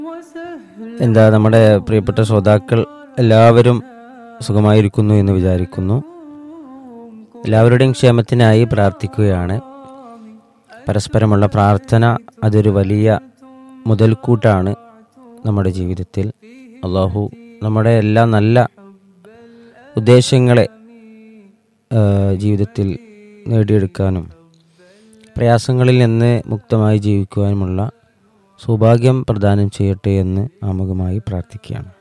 എന്താ നമ്മുടെ പ്രിയപ്പെട്ട ശ്രോതാക്കൾ എല്ലാവരും സുഖമായിരിക്കുന്നു എന്ന് വിചാരിക്കുന്നു എല്ലാവരുടെയും ക്ഷേമത്തിനായി പ്രാർത്ഥിക്കുകയാണ് പരസ്പരമുള്ള പ്രാർത്ഥന അതൊരു വലിയ മുതൽക്കൂട്ടാണ് നമ്മുടെ ജീവിതത്തിൽ അള്ളാഹു നമ്മുടെ എല്ലാ നല്ല ഉദ്ദേശങ്ങളെ ആ, ജീവിതത്തിൽ നേടിയെടുക്കാനും പ്രയാസങ്ങളിൽ നിന്ന് മുക്തമായി ജീവിക്കുവാനുമുള്ള സൗഭാഗ്യം പ്രദാനം ചെയ്യട്ടെ എന്ന് ആമുഖമായി പ്രാർത്ഥിക്കുകയാണ്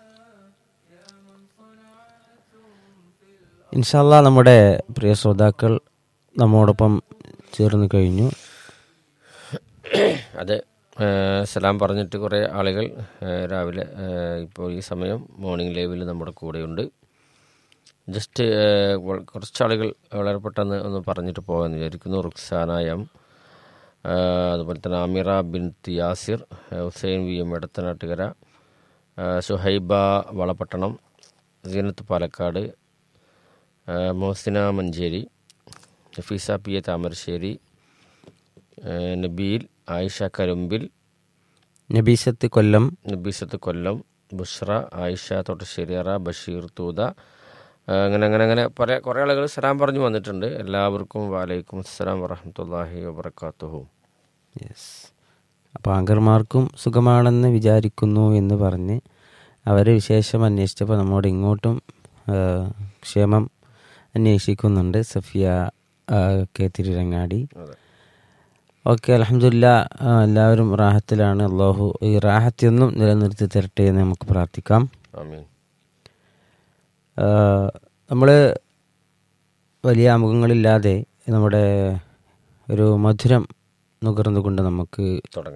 ഇൻഷാല്ല നമ്മുടെ പ്രിയ ശ്രോതാക്കൾ നമ്മോടൊപ്പം ചേർന്ന് കഴിഞ്ഞു അതെ ഏഹ് സലാം പറഞ്ഞിട്ട് കുറേ ആളുകൾ ഏഹ് രാവിലെ ഏഹ് ഇപ്പോൾ ഈ സമയം മോർണിംഗ് ലൈവിൽ നമ്മുടെ കൂടെയുണ്ട് ജസ്റ്റ് ഏഹ് വ- കുറച്ച് ആളുകൾ വളരെ പെട്ടെന്ന് ഒന്ന് പറഞ്ഞിട്ട് പോകാമെന്ന് വിചാരിക്കുന്നു റുക്സാന എം ഏഹ് അതുപോലെ തന്നെ അമീറ ബിൻ യാസിർ ഏഹ് ഹുസൈൻ വി എം എടത്തനാട്ടുകര ഏഹ് സുഹൈബ വളപട്ടണം സീനത്ത് പാലക്കാട് ഏഹ് മോഹസിന മഞ്ചേരി നഫീസ പി എ താമരശ്ശേരി ഏഹ് നബീൽ ആയിഷ കരുമ്പിൽ നബീസത്ത് കൊല്ലം നബീസത്ത് കൊല്ലം ബുഷ്ര ആയിഷ തൊട്ടശ്ശേരിയറ ബഷീർ തൂത ഏഹ് അങ്ങനെ അങ്ങനെ അങ്ങനെ പല കുറേ ആളുകൾ സലാം പറഞ്ഞു വന്നിട്ടുണ്ട് എല്ലാവർക്കും വാലൈക്കും അസ്സലാം വറഹമത്തല്ലാഹി വബർക്കാത്തുഹു യെസ് അപ്പോൾ ആങ്കർമാർക്കും സുഖമാണെന്ന് വിചാരിക്കുന്നു എന്ന് പറഞ്ഞ് അവർ വിശേഷം അന്വേഷിച്ചപ്പോൾ നമ്മോട് ഇങ്ങോട്ടും ആ, ക്ഷേമം അന്വേഷിക്കുന്നുണ്ട് സഫിയ ആ, കെ തിരുരങ്ങാടി അതെ ഓക്കെ അലഹമില്ല എല്ലാവരും റാഹത്തിലാണ് അള്ളാഹു ഈ റാഹത്തൊന്നും നിലനിർത്തി തരട്ടെ എന്ന് നമുക്ക് പ്രാർത്ഥിക്കാം ആമീൻ നമ്മൾ വലിയ ആമുഖങ്ങളില്ലാതെ നമ്മുടെ ഒരു മധുരം നുകർന്നുകൊണ്ട് നമുക്ക് തുടങ്ങാം